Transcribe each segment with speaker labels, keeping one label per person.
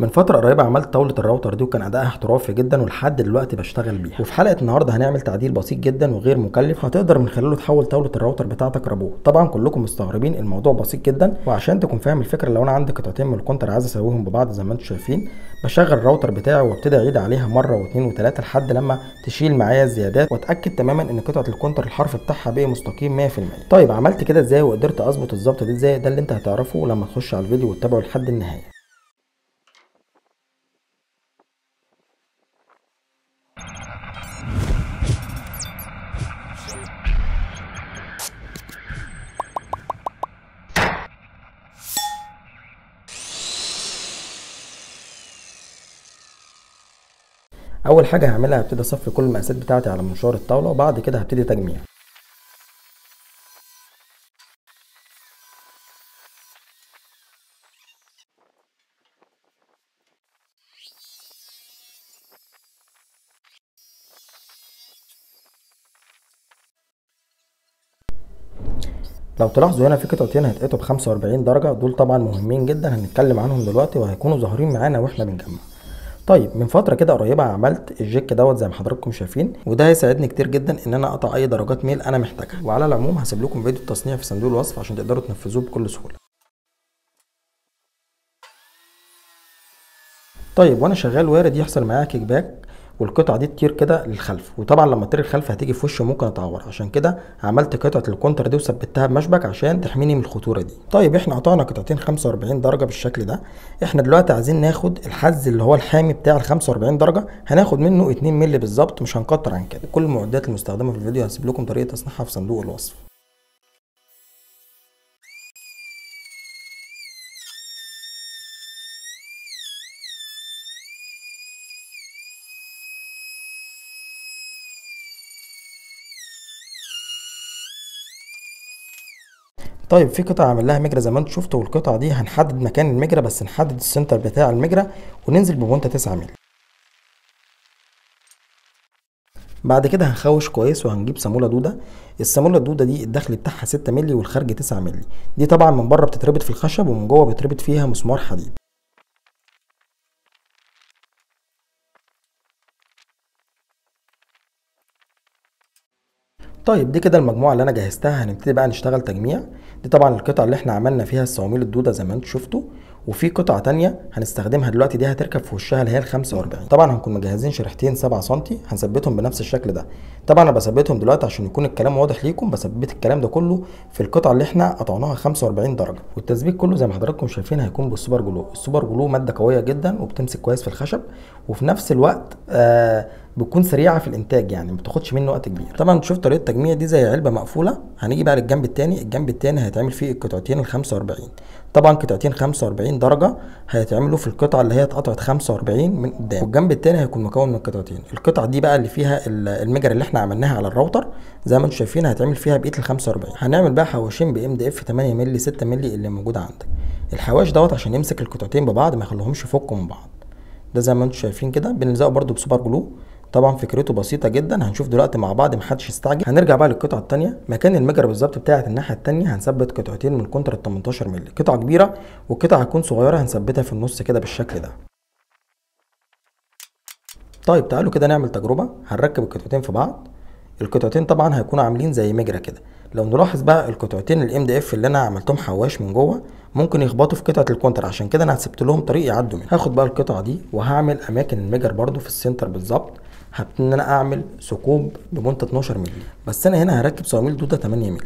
Speaker 1: من فتره قريبه عملت طاوله الراوتر دي وكان ادائها احترافي جدا ولحد دلوقتي بشتغل بيها وفي حلقه النهارده هنعمل تعديل بسيط جدا وغير مكلف هتقدر من خلاله تحول طاوله الراوتر بتاعتك رابوه طبعا كلكم مستغربين الموضوع بسيط جدا وعشان تكون فاهم الفكره لو انا عندي قطعتين من الكونتر عايز اسويهم ببعض زي ما انتم شايفين بشغل الراوتر بتاعي وابتدي اعيد عليها مره واثنين وثلاثه لحد لما تشيل معايا الزيادات واتاكد تماما ان قطعه الكونتر الحرف بتاعها بقى مستقيم 100% طيب عملت كده ازاي وقدرت اظبط الظبطه دي ازاي ده اللي انت هتعرفه لما تخش على الفيديو وتتابعه لحد النهايه اول حاجه هعملها هبتدي اصفي كل المقاسات بتاعتي على منشار الطاوله وبعد كده هبتدي تجميع لو تلاحظوا هنا في قطعتين هيتقطعوا ب 45 درجه دول طبعا مهمين جدا هنتكلم عنهم دلوقتي وهيكونوا ظاهرين معانا واحنا بنجمع طيب من فتره كده قريبه عملت الجيك دوت زي ما حضراتكم شايفين وده هيساعدني كتير جدا ان انا اقطع اي درجات ميل انا محتاجها وعلى العموم هسيب لكم فيديو التصنيع في صندوق الوصف عشان تقدروا تنفذوه بكل سهوله طيب وانا شغال وارد يحصل معايا كيك باك والقطعه دي تطير كده للخلف وطبعا لما تطير الخلف هتيجي في وشي وممكن اتعور عشان كده عملت قطعه الكونتر دي وثبتها بمشبك عشان تحميني من الخطوره دي طيب احنا قطعنا قطعتين 45 درجه بالشكل ده احنا دلوقتي عايزين ناخد الحز اللي هو الحامي بتاع ال 45 درجه هناخد منه 2 مللي بالظبط مش هنكتر عن كده كل المعدات المستخدمه في الفيديو هسيب لكم طريقه تصنيعها في صندوق الوصف طيب في قطعة عامل لها مجرى زي ما انتم شفتوا والقطعة دي هنحدد مكان المجرى بس نحدد السنتر بتاع المجرى وننزل ببونتا 9 مللي بعد كده هنخوش كويس وهنجيب صامولة دودة الصامولة الدودة دي الدخل بتاعها 6 مللي والخارج 9 مللي دي طبعا من بره بتتربط في الخشب ومن جوه بيتربط فيها مسمار حديد طيب دي كده المجموعه اللي انا جهزتها هنبتدي بقى نشتغل تجميع دي طبعا القطعه اللي احنا عملنا فيها الصواميل الدوده زي ما انتم شفتوا وفي قطعه تانية هنستخدمها دلوقتي دي هتركب في وشها اللي هي ال 45 طبعا هنكون مجهزين شريحتين 7 سم هنثبتهم بنفس الشكل ده طبعا انا بثبتهم دلوقتي عشان يكون الكلام واضح ليكم بثبت الكلام ده كله في القطعه اللي احنا قطعناها 45 درجه والتثبيت كله زي ما حضراتكم شايفين هيكون بالسوبر جلو السوبر جلو ماده قويه جدا وبتمسك كويس في الخشب وفي نفس الوقت آه بتكون سريعه في الانتاج يعني ما بتاخدش منه وقت كبير طبعا تشوف طريقه التجميع دي زي علبه مقفوله هنيجي بقى للجنب التاني الجنب التاني هيتعمل فيه القطعتين ال 45 طبعا قطعتين 45 درجه هيتعملوا في القطعه اللي هي اتقطعت 45 من قدام والجنب التاني هيكون مكون من قطعتين القطعه دي بقى اللي فيها المجر اللي احنا عملناها على الراوتر زي ما انتم شايفين هيتعمل فيها بقيه ال 45 هنعمل بقى حواشين بام دي اف 8 مللي 6 مللي اللي موجوده عندك الحواش دوت عشان يمسك القطعتين ببعض ما يخليهمش يفكوا من بعض ده زي ما انتم شايفين كده بنلزقه برده بسوبر جلو طبعا فكرته بسيطه جدا هنشوف دلوقتي مع بعض محدش يستعجل هنرجع بقى للقطعه الثانيه مكان المجرى بالظبط بتاعه الناحيه الثانيه هنثبت قطعتين من كونتر ال 18 مللي قطعه كبيره والقطعه هتكون صغيره هنثبتها في النص كده بالشكل ده طيب تعالوا كده نعمل تجربه هنركب القطعتين في بعض القطعتين طبعا هيكونوا عاملين زي مجرى كده لو نلاحظ بقى القطعتين الام دي اف اللي انا عملتهم حواش من جوه ممكن يخبطوا في قطعه الكونتر عشان كده انا سبت لهم طريق يعدوا منه هاخد بقى القطعه دي وهعمل اماكن المجر برده في السنتر بالظبط هبتدي ان انا اعمل ثقوب بمنت 12 مللي بس انا هنا هركب صواميل دوده 8 مللي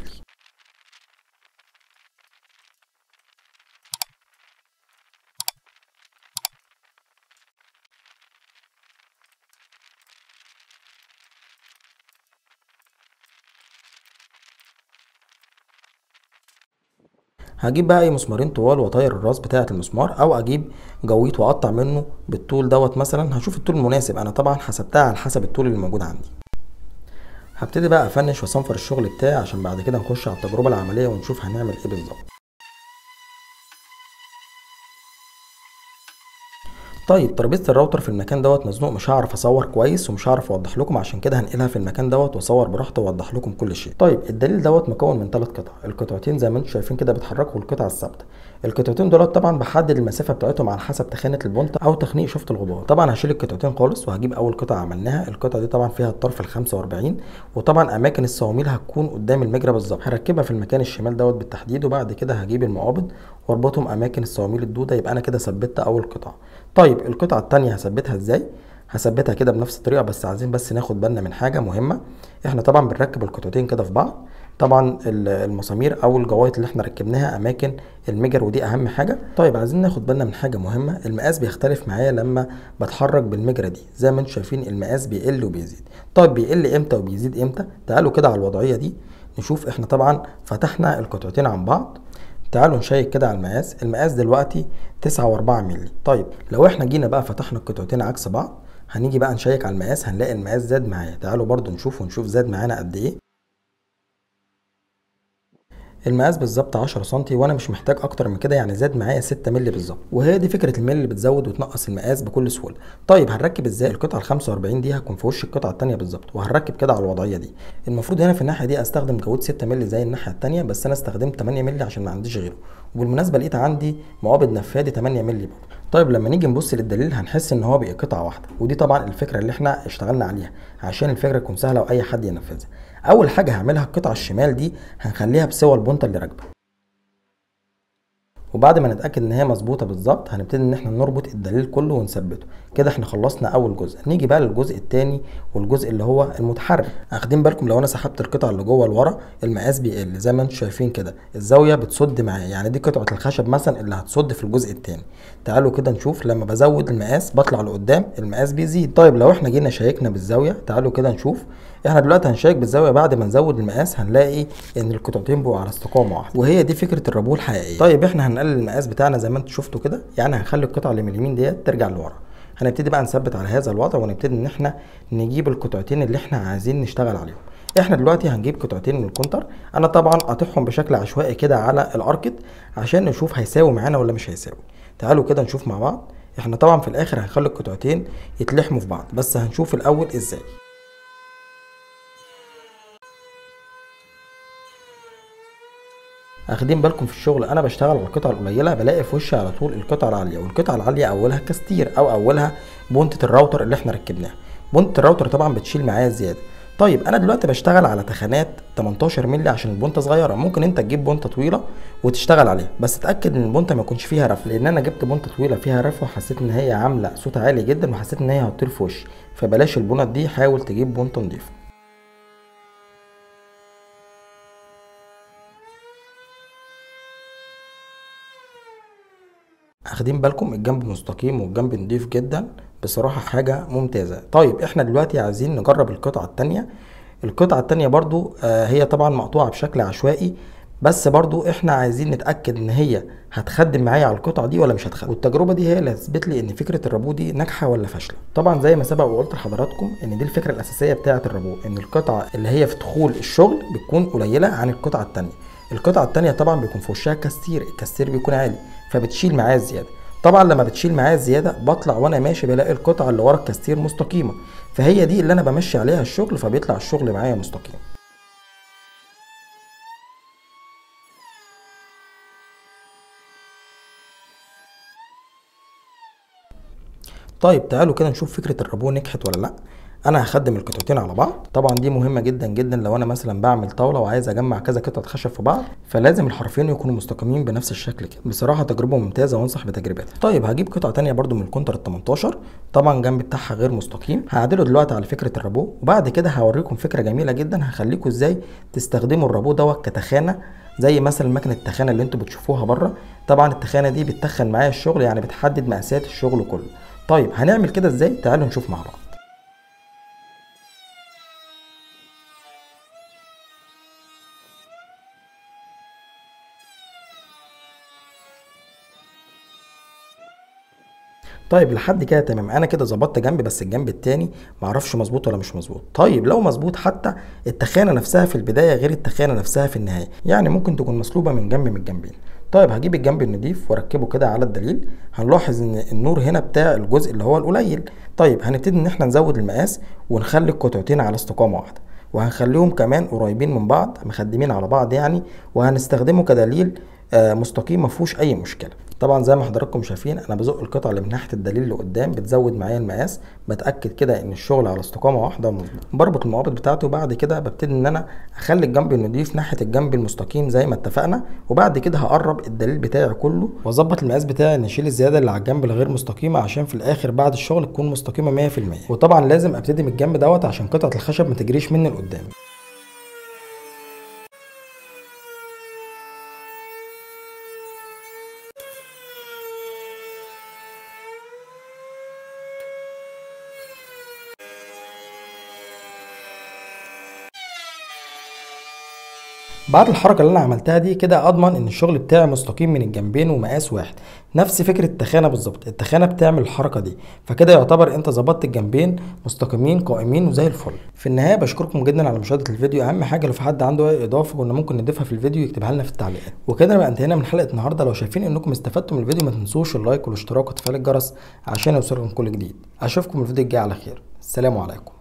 Speaker 1: هجيب بقى اي مسمارين طوال واطير الراس بتاعه المسمار او اجيب جويط واقطع منه بالطول دوت مثلا هشوف الطول المناسب انا طبعا حسبتها على حسب الطول اللي موجود عندي هبتدي بقى افنش واصنفر الشغل بتاعي عشان بعد كده نخش على التجربه العمليه ونشوف هنعمل ايه بالظبط طيب ترابيزه الراوتر في المكان دوت مزنوق مش هعرف اصور كويس ومش هعرف اوضح لكم عشان كده هنقلها في المكان دوت واصور براحتي واوضح لكم كل شيء طيب الدليل دوت مكون من ثلاث قطع القطعتين زي ما انتم شايفين كده بيتحركوا والقطعه الثابته القطعتين دولت طبعا بحدد المسافه بتاعتهم على حسب تخانه البونت او تخنيق شفط الغبار طبعا هشيل القطعتين خالص وهجيب اول قطعه عملناها القطعه دي طبعا فيها الطرف ال 45 وطبعا اماكن الصواميل هتكون قدام المجرى بالظبط هركبها في المكان الشمال دوت بالتحديد وبعد كده هجيب المقابض واربطهم اماكن الصواميل الدوده يبقى انا كده ثبتت اول قطعه طيب القطعه الثانيه هثبتها ازاي هثبتها كده بنفس الطريقه بس عايزين بس ناخد بالنا من حاجه مهمه احنا طبعا بنركب القطعتين كده في بعض طبعا المسامير او الجوايط اللي احنا ركبناها اماكن المجر ودي اهم حاجه طيب عايزين ناخد بالنا من حاجه مهمه المقاس بيختلف معايا لما بتحرك بالمجرى دي زي ما انتم شايفين المقاس بيقل وبيزيد طيب بيقل امتى وبيزيد امتى تعالوا كده على الوضعيه دي نشوف احنا طبعا فتحنا القطعتين عن بعض تعالوا نشيك كده على المقاس المقاس دلوقتي تسعة وأربعة مللي طيب لو احنا جينا بقى فتحنا القطعتين عكس بعض هنيجي بقى نشيك على المقاس هنلاقي المقاس زاد معايا تعالوا برضو نشوف ونشوف زاد معانا قد ايه المقاس بالظبط 10 سم وانا مش محتاج اكتر من كده يعني زاد معايا 6 مللي بالظبط وهي دي فكره الملي اللي بتزود وتنقص المقاس بكل سهوله طيب هنركب ازاي القطعه ال 45 دي هتكون في وش القطعه الثانيه بالظبط وهنركب كده على الوضعيه دي المفروض هنا في الناحيه دي استخدم جوود 6 مللي زي الناحيه الثانيه بس انا استخدمت 8 مللي عشان ما عنديش غيره وبالمناسبه لقيت عندي مقابض نفاذي 8 مللي برضه طيب لما نيجي نبص للدليل هنحس ان هو بقى قطعه واحده ودي طبعا الفكره اللي احنا اشتغلنا عليها عشان الفكره تكون سهله واي حد ينفذها اول حاجه هعملها القطعه الشمال دي هنخليها بسوى البونطه اللي راكبه وبعد ما نتاكد ان هي مظبوطه بالظبط هنبتدي ان احنا نربط الدليل كله ونثبته كده احنا خلصنا اول جزء نيجي بقى للجزء الثاني والجزء اللي هو المتحرك اخدين بالكم لو انا سحبت القطعه اللي جوه لورا المقاس بيقل زي ما انتم شايفين كده الزاويه بتصد معايا يعني دي قطعه الخشب مثلا اللي هتصد في الجزء الثاني تعالوا كده نشوف لما بزود المقاس بطلع لقدام المقاس بيزيد طيب لو احنا جينا شيكنا بالزاويه تعالوا كده نشوف احنا دلوقتي هنشيك بالزاويه بعد ما نزود المقاس هنلاقي ان القطعتين بقوا على استقامه واحده وهي دي فكره الربو الحقيقيه طيب احنا هنقلل المقاس بتاعنا زي ما انتم شفتوا كده يعني هنخلي القطعه اللي من اليمين ديت ترجع لورا هنبتدي بقى نثبت على هذا الوضع ونبتدي ان احنا نجيب القطعتين اللي احنا عايزين نشتغل عليهم احنا دلوقتي هنجيب قطعتين من الكونتر انا طبعا قاطعهم بشكل عشوائي كده على الاركت عشان نشوف هيساوي معانا ولا مش هيساوي تعالوا كده نشوف مع بعض احنا طبعا في الاخر هنخلي القطعتين يتلحموا في بعض بس هنشوف الاول ازاي اخدين بالكم في الشغل انا بشتغل على القطعه القليله بلاقي في وشي على طول القطعه العاليه والقطعه العاليه اولها كاستير او اولها بونتة الراوتر اللي احنا ركبناها بونتة الراوتر طبعا بتشيل معايا زياده طيب انا دلوقتي بشتغل على تخانات 18 مللي عشان البونته صغيره ممكن انت تجيب بونته طويله وتشتغل عليها بس اتاكد ان البونته ما يكونش فيها رف لان انا جبت بونته طويله فيها رف وحسيت ان هي عامله صوت عالي جدا وحسيت ان هي هتطير في وشي فبلاش البونت دي حاول تجيب بونته نضيفه اخدين بالكم الجنب مستقيم والجنب نضيف جدا بصراحة حاجة ممتازة طيب احنا دلوقتي عايزين نجرب القطعة التانية القطعة التانية برضو آه هي طبعا مقطوعة بشكل عشوائي بس برضو احنا عايزين نتأكد ان هي هتخدم معايا على القطعة دي ولا مش هتخدم والتجربة دي هي اللي هتثبت لي ان فكرة الربو دي ناجحة ولا فاشلة طبعا زي ما سبق وقلت لحضراتكم ان دي الفكرة الاساسية بتاعة الربو ان القطعة اللي هي في دخول الشغل بتكون قليلة عن القطعة التانية القطعة التانية طبعا بيكون في وشها كاستير الكاستير بيكون عالي فبتشيل معايا زيادة طبعا لما بتشيل معايا زياده بطلع وانا ماشي بلاقي القطعه اللي ورا الكاستير مستقيمه فهي دي اللي انا بمشي عليها الشغل فبيطلع الشغل معايا مستقيم طيب تعالوا كده نشوف فكره الربو نجحت ولا لا انا هخدم القطعتين على بعض طبعا دي مهمه جدا جدا لو انا مثلا بعمل طاوله وعايز اجمع كذا قطعه خشب في بعض فلازم الحرفين يكونوا مستقيمين بنفس الشكل كده بصراحه تجربه ممتازه وانصح بتجربتها طيب هجيب قطعه تانية برده من الكونتر ال 18 طبعا جنب بتاعها غير مستقيم هعدله دلوقتي على فكره الرابو وبعد كده هوريكم فكره جميله جدا هخليكم ازاي تستخدموا الرابو دوت كتخانه زي مثلا مكنه التخانه اللي انتوا بتشوفوها بره طبعا التخانه دي بتتخن معايا الشغل يعني بتحدد مقاسات الشغل كله طيب هنعمل كده ازاي تعالوا نشوف مع بعض طيب لحد كده تمام انا كده ظبطت جنب بس الجنب التاني معرفش مظبوط ولا مش مظبوط طيب لو مظبوط حتى التخانه نفسها في البدايه غير التخانه نفسها في النهايه يعني ممكن تكون مسلوبه من جنب من الجنبين طيب هجيب الجنب النضيف واركبه كده على الدليل هنلاحظ ان النور هنا بتاع الجزء اللي هو القليل طيب هنبتدي ان احنا نزود المقاس ونخلي القطعتين على استقامه واحده وهنخليهم كمان قريبين من بعض مخدمين على بعض يعني وهنستخدمه كدليل آه، مستقيم ما فيهوش اي مشكله طبعا زي ما حضراتكم شايفين انا بزق القطعه اللي من ناحيه الدليل لقدام بتزود معايا المقاس بتاكد كده ان الشغل على استقامه واحده مظبوط بربط المقابض بتاعته وبعد كده ببتدي ان انا اخلي الجنب النضيف ناحيه الجنب المستقيم زي ما اتفقنا وبعد كده هقرب الدليل بتاعي كله واظبط المقاس بتاعي ان اشيل الزياده اللي على الجنب الغير مستقيمه عشان في الاخر بعد الشغل تكون مستقيمه 100% وطبعا لازم ابتدي من الجنب دوت عشان قطعه الخشب ما تجريش مني لقدام بعد الحركه اللي انا عملتها دي كده اضمن ان الشغل بتاعي مستقيم من الجنبين ومقاس واحد نفس فكره التخانه بالظبط التخانه بتعمل الحركه دي فكده يعتبر انت ظبطت الجنبين مستقيمين قائمين وزي الفل في النهايه بشكركم جدا على مشاهده الفيديو اهم حاجه لو في حد عنده اي اضافه كنا ممكن نضيفها في الفيديو يكتبها لنا في التعليقات وكده نبقى انتهينا من حلقه النهارده لو شايفين انكم استفدتوا من الفيديو ما تنسوش اللايك والاشتراك وتفعيل الجرس عشان يوصلكم كل جديد اشوفكم الفيديو الجاي على خير السلام عليكم